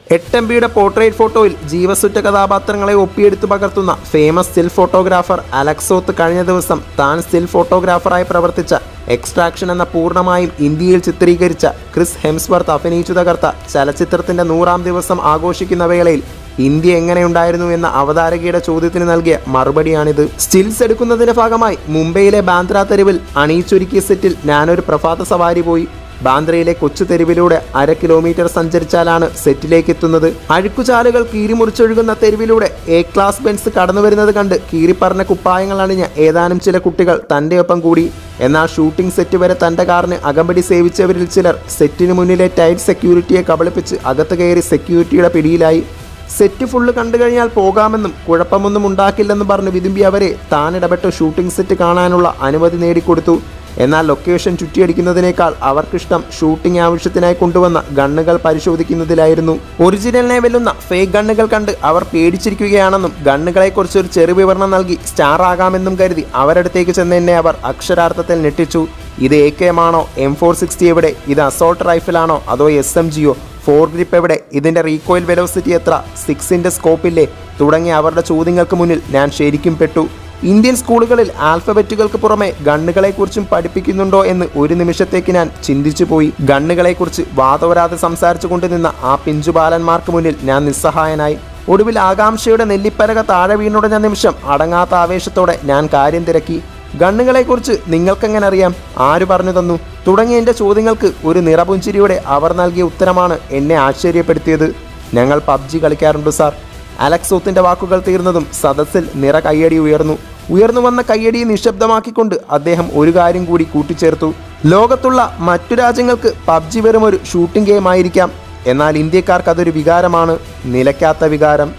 എട്ട് എം ബിയുടെ പോർട്രേറ്റ് ഫോട്ടോയിൽ ജീവസുറ്റ കഥാപാത്രങ്ങളെ ഒപ്പിയെടുത്തു പകർത്തുന്ന ഫേമസ് സ്റ്റിൽ ഫോട്ടോഗ്രാഫർ അലക്സോത്ത് കഴിഞ്ഞ ദിവസം താൻ സ്റ്റിൽ ഫോട്ടോഗ്രാഫറായി പ്രവർത്തിച്ച എക്സ്ട്രാക്ഷൻ എന്ന പൂർണ്ണമായും ഇന്ത്യയിൽ ചിത്രീകരിച്ച ക്രിസ് ഹെംസ്വർത്ത് അഭിനയിച്ചു തകർത്ത ചലച്ചിത്രത്തിന്റെ നൂറാം ദിവസം ആഘോഷിക്കുന്ന വേളയിൽ ഇന്ത്യ എങ്ങനെയുണ്ടായിരുന്നു എന്ന അവതാരകയുടെ ചോദ്യത്തിന് നൽകിയ മറുപടിയാണിത് സ്റ്റിൽസ് എടുക്കുന്നതിന്റെ ഭാഗമായി മുംബൈയിലെ ബാന്ദ്ര തെരുവിൽ അണിയിച്ചൊരുക്കിയ സെറ്റിൽ ഞാനൊരു പ്രഭാത സവാരി പോയി ബാന്ദ്രയിലെ കൊച്ചു തെരുവിലൂടെ അര കിലോമീറ്റർ സഞ്ചരിച്ചാലാണ് സെറ്റിലേക്ക് എത്തുന്നത് അഴുക്കുചാലുകൾ കീറിമുറിച്ചൊഴുകുന്ന തെരുവിലൂടെ എ ക്ലാസ് ബെൻസ് കടന്നു വരുന്നത് കണ്ട് കീറിപ്പറഞ്ഞ കുപ്പായങ്ങൾ അണിഞ്ഞ ഏതാനും ചില കുട്ടികൾ തൻ്റെ ഒപ്പം കൂടി എന്നാൽ ഷൂട്ടിംഗ് സെറ്റ് വരെ തൻ്റെ കാറിന് അകമ്പടി സേവിച്ചവരിൽ ചിലർ സെറ്റിന് മുന്നിലെ ടൈറ്റ് സെക്യൂരിറ്റിയെ കബളിപ്പിച്ച് അകത്ത് കയറി സെക്യൂരിറ്റിയുടെ പിടിയിലായി സെറ്റ് ഫുള്ള് കണ്ടു കഴിഞ്ഞാൽ പോകാമെന്നും കുഴപ്പമൊന്നും ഉണ്ടാക്കില്ലെന്നും പറഞ്ഞ് വിതുമ്പി അവരെ താൻ ഇടപെട്ട് ഷൂട്ടിംഗ് സെറ്റ് കാണാനുള്ള അനുമതി നേടിക്കൊടുത്തു എന്നാൽ ലൊക്കേഷൻ ചുറ്റിയടിക്കുന്നതിനേക്കാൾ അവർക്കിഷ്ടം ഷൂട്ടിംഗ് ആവശ്യത്തിനായി കൊണ്ടുവന്ന ഗണ്ണുകൾ പരിശോധിക്കുന്നതിലായിരുന്നു ഒറിജിനലിനെ വെല്ലുന്ന ഫേക്ക് ഗണ്ണുകൾ കണ്ട് അവർ പേടിച്ചിരിക്കുകയാണെന്നും ഗണ്ണുകളെക്കുറിച്ച് ഒരു ചെറു വിവരണം നൽകി സ്റ്റാർ ആകാമെന്നും കരുതി അവരടുത്തേക്ക് ചെന്ന് എന്നെ അവർ അക്ഷരാർത്ഥത്തിൽ ഞെട്ടിച്ചു ഇത് എ കെ എം ആണോ എം ഫോർ സിക്സ്റ്റി എവിടെ ഇത് അസോൾട്ട് റൈഫിലാണോ അതോ എസ് എം ജിയോ ഫോർ ഗ്രിപ്പ് എവിടെ ഇതിന്റെ റീകോയിൽ വെലോസിറ്റി എത്ര സിക്സിന്റെ സ്കോപ്പില്ലേ തുടങ്ങിയ അവരുടെ ചോദ്യങ്ങൾക്ക് മുന്നിൽ ഞാൻ ശരിക്കും പെട്ടു ഇന്ത്യൻ സ്കൂളുകളിൽ ആൽഫബറ്റുകൾക്ക് പുറമെ ഗണ്ണുകളെക്കുറിച്ചും പഠിപ്പിക്കുന്നുണ്ടോ എന്ന് ഒരു നിമിഷത്തേക്ക് ഞാൻ ചിന്തിച്ചു പോയി ഗണ്ണുകളെക്കുറിച്ച് വാതോരാതെ സംസാരിച്ചു കൊണ്ട് നിന്ന ആ പിഞ്ചുബാലന്മാർക്ക് മുന്നിൽ ഞാൻ നിസ്സഹായനായി ഒടുവിൽ ആകാംക്ഷയുടെ നെല്ലിപ്പലക താഴെ വീണുടഞ്ഞ നിമിഷം അടങ്ങാത്ത ആവേശത്തോടെ ഞാൻ കാര്യം തിരക്കി ഗണ്ണുകളെക്കുറിച്ച് നിങ്ങൾക്കെങ്ങനെ അറിയാം ആര് പറഞ്ഞു തന്നു തുടങ്ങിയ എൻ്റെ ചോദ്യങ്ങൾക്ക് ഒരു നിറപുഞ്ചിരിയോടെ അവർ നൽകിയ ഉത്തരമാണ് എന്നെ ആശ്ചര്യപ്പെടുത്തിയത് ഞങ്ങൾ പബ്ജി കളിക്കാറുണ്ട് സാർ അലക്സോത്തിന്റെ വാക്കുകൾ തീർന്നതും സദസ്സിൽ നിറ കയ്യടി ഉയർന്നു ഉയർന്നു വന്ന കയ്യടിയെ നിശബ്ദമാക്കിക്കൊണ്ട് അദ്ദേഹം ഒരു കാര്യം കൂടി കൂട്ടിച്ചേർത്തു ലോകത്തുള്ള മറ്റു രാജ്യങ്ങൾക്ക് പബ്ജി വെറും ഒരു ഷൂട്ടിംഗ് ഗെയിം ആയിരിക്കാം എന്നാൽ ഇന്ത്യക്കാർക്ക് അതൊരു വികാരമാണ് നിലയ്ക്കാത്ത വികാരം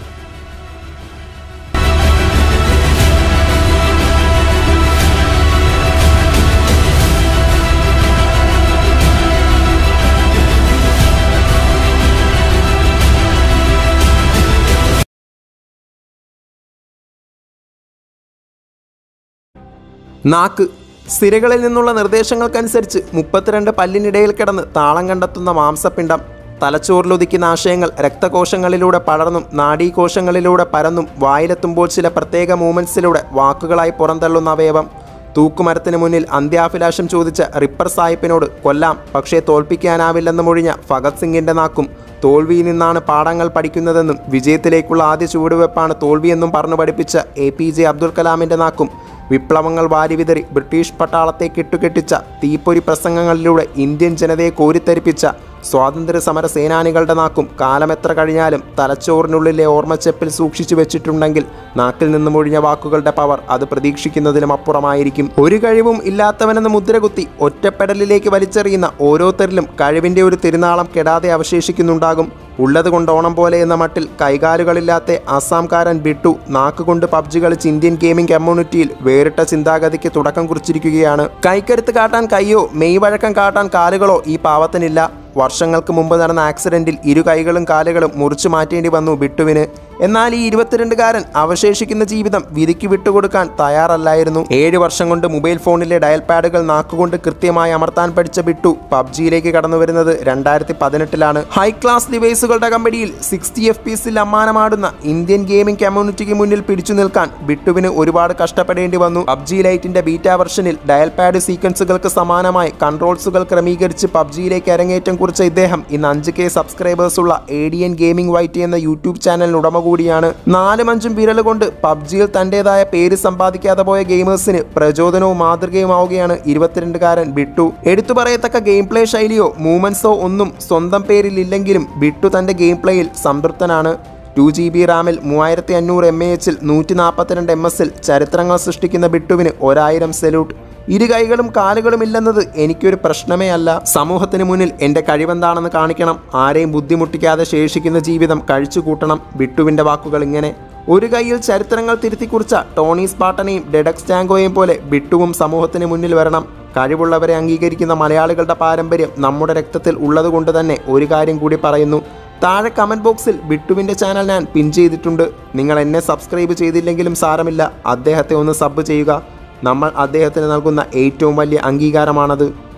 നാക്ക് സിരകളിൽ നിന്നുള്ള നിർദ്ദേശങ്ങൾക്കനുസരിച്ച് മുപ്പത്തിരണ്ട് പല്ലിനിടയിൽ കിടന്ന് താളം കണ്ടെത്തുന്ന മാംസപിണ്ഡം തലച്ചോറിലൊതുക്കുന്ന ആശയങ്ങൾ രക്തകോശങ്ങളിലൂടെ പടർന്നും നാഡീകോശങ്ങളിലൂടെ പരന്നും വായിലെത്തുമ്പോൾ ചില പ്രത്യേക മൂമെൻറ്റ്സിലൂടെ വാക്കുകളായി പുറന്തള്ളുന്ന അവയവം തൂക്കുമരത്തിന് മുന്നിൽ അന്ത്യാഭിലാഷം ചോദിച്ച റിപ്പർ സാഹിബിനോട് കൊല്ലാം പക്ഷേ തോൽപ്പിക്കാനാവില്ലെന്ന് മൊഴിഞ്ഞ ഭഗത് സിംഗിന്റെ നാക്കും തോൽവിയിൽ നിന്നാണ് പാഠങ്ങൾ പഠിക്കുന്നതെന്നും വിജയത്തിലേക്കുള്ള ആദ്യ ചുവടുവെപ്പാണ് തോൽവിയെന്നും പറഞ്ഞു പഠിപ്പിച്ച എ പി ജെ അബ്ദുൽ കലാമിന്റെ നാക്കും വിപ്ലവങ്ങൾ വാരിവിതറി ബ്രിട്ടീഷ് പട്ടാളത്തെ കെട്ടുകെട്ടിച്ച തീപ്പൊരി പ്രസംഗങ്ങളിലൂടെ ഇന്ത്യൻ ജനതയെ കോരിത്തരിപ്പിച്ച സ്വാതന്ത്ര്യ സമര സേനാനികളുടെ നാക്കും കാലമെത്ര കഴിഞ്ഞാലും തലച്ചോറിനുള്ളിലെ ഓർമ്മച്ചെപ്പിൽ സൂക്ഷിച്ചു വെച്ചിട്ടുണ്ടെങ്കിൽ നാക്കിൽ നിന്നും ഒഴിഞ്ഞ വാക്കുകളുടെ പവർ അത് പ്രതീക്ഷിക്കുന്നതിലും അപ്പുറമായിരിക്കും ഒരു കഴിവും ഇല്ലാത്തവനെന്ന് മുദ്രകുത്തി ഒറ്റപ്പെടലിലേക്ക് വലിച്ചെറിയുന്ന ഓരോരുത്തരിലും കഴിവിന്റെ ഒരു തിരുനാളം കെടാതെ അവശേഷിക്കുന്നുണ്ടാകും ഉള്ളത് കൊണ്ട് ഓണം പോലെ എന്ന മട്ടിൽ കൈകാലുകളില്ലാത്ത അസാംകാരൻ ബിട്ടു നാക്കുകൊണ്ട് പബ്ജി കളിച്ച് ഇന്ത്യൻ ഗെയിമിംഗ് കമ്മ്യൂണിറ്റിയിൽ വേറിട്ട ചിന്താഗതിക്ക് തുടക്കം കുറിച്ചിരിക്കുകയാണ് കൈക്കരുത്ത് കാട്ടാൻ കൈയോ മെയ് വഴക്കം കാട്ടാൻ കാലുകളോ ഈ പാവത്തിനില്ല വർഷങ്ങൾക്ക് മുമ്പ് നടന്ന ആക്സിഡന്റിൽ ഇരു കൈകളും കാലുകളും മുറിച്ചു മാറ്റേണ്ടി വന്നു ബിട്ടുവിന് എന്നാൽ ഈ ഇരുപത്തിരണ്ടുകാരൻ അവശേഷിക്കുന്ന ജീവിതം വിധിക്ക് വിട്ടുകൊടുക്കാൻ തയ്യാറല്ലായിരുന്നു ഏഴ് വർഷം കൊണ്ട് മൊബൈൽ ഫോണിലെ ഡയൽ പാഡുകൾ നാക്കുകൊണ്ട് കൃത്യമായി അമർത്താൻ പഠിച്ച ബിട്ടു പബ്ജിയിലേക്ക് കടന്നു വരുന്നത് രണ്ടായിരത്തി പതിനെട്ടിലാണ് ഹൈ ക്ലാസ് ഡിവൈസുകളുടെ കമ്പനിയിൽ സിക്സ്റ്റി എഫ് പി എസിൽ അമ്മാനമാടുന്ന ഇന്ത്യൻ ഗെയിമിംഗ് കമ്മ്യൂണിറ്റിക്ക് മുന്നിൽ പിടിച്ചു നിൽക്കാൻ ബിട്ടുവിന് ഒരുപാട് കഷ്ടപ്പെടേണ്ടി വന്നു പബ്ജി ലൈറ്റിന്റെ ബീറ്റ വെർഷനിൽ ഡയൽ പാഡ് സീക്വൻസുകൾക്ക് സമാനമായി കൺട്രോൾസുകൾ ക്രമീകരിച്ച് പബ്ജിയിലേക്ക് അരങ്ങേറ്റം കുറിച്ച ഇദ്ദേഹം ഇന്ന് അഞ്ച് കെ സബ്സ്ക്രൈബേഴ്സ് ഉള്ള A D N gaming white എന്ന യൂട്യൂബ് ചാനലിന് ഉടമ കൂടിയാണ് നാലും അഞ്ചും വിരൽ കൊണ്ട് പബ്ജിയിൽ തൻ്റെതായ പേര് സമ്പാദിക്കാതെ പോയ ഗെയിമേഴ്സിന് പ്രചോദനവും മാതൃകയുമാവുകയാണ് ഇരുപത്തിരണ്ടുകാരൻ ബിട്ടു എടുത്തു പറയത്തക്ക ഗെയിം പ്ലേ ശൈലിയോ മൂവ്മെന്റ്സോ ഒന്നും സ്വന്തം പേരിൽ ഇല്ലെങ്കിലും ബിട്ടു തൻ്റെ ഗെയിം പ്ലേയിൽ സംതൃപ്തനാണ് ടു ജി ബി റാമിൽ മൂവായിരത്തി അഞ്ഞൂറ് എം എ എച്ചിൽ നൂറ്റി നാൽപ്പത്തിരണ്ട് എം എസിൽ ചരിത്രങ്ങൾ സൃഷ്ടിക്കുന്ന ബിട്ടുവിന് ഒരായിരം സെല്യൂട്ട് ഇരു കൈകളും കാലുകളും ഇല്ലെന്നത് എനിക്കൊരു പ്രശ്നമേ അല്ല സമൂഹത്തിന് മുന്നിൽ എൻ്റെ കഴിവെന്താണെന്ന് കാണിക്കണം ആരെയും ബുദ്ധിമുട്ടിക്കാതെ ശേഷിക്കുന്ന ജീവിതം കഴിച്ചു കൂട്ടണം ബിട്ടുവിൻ്റെ വാക്കുകൾ ഇങ്ങനെ ഒരു കൈയിൽ ചരിത്രങ്ങൾ തിരുത്തി കുറിച്ച ടോണി സ്പാട്ടനെയും ഡെഡക്സ് ടാങ്കോയെയും പോലെ ബിട്ടുവും സമൂഹത്തിന് മുന്നിൽ വരണം കഴിവുള്ളവരെ അംഗീകരിക്കുന്ന മലയാളികളുടെ പാരമ്പര്യം നമ്മുടെ രക്തത്തിൽ ഉള്ളതുകൊണ്ട് തന്നെ ഒരു കാര്യം കൂടി പറയുന്നു താഴെ കമൻറ്റ് ബോക്സിൽ ബിട്ടുവിൻ്റെ ചാനൽ ഞാൻ പിൻ ചെയ്തിട്ടുണ്ട് നിങ്ങൾ എന്നെ സബ്സ്ക്രൈബ് ചെയ്തില്ലെങ്കിലും സാരമില്ല അദ്ദേഹത്തെ ഒന്ന് സബ് ചെയ്യുക നമ്മൾ അദ്ദേഹത്തിന് നൽകുന്ന ഏറ്റവും വലിയ അംഗീകാരമാണത്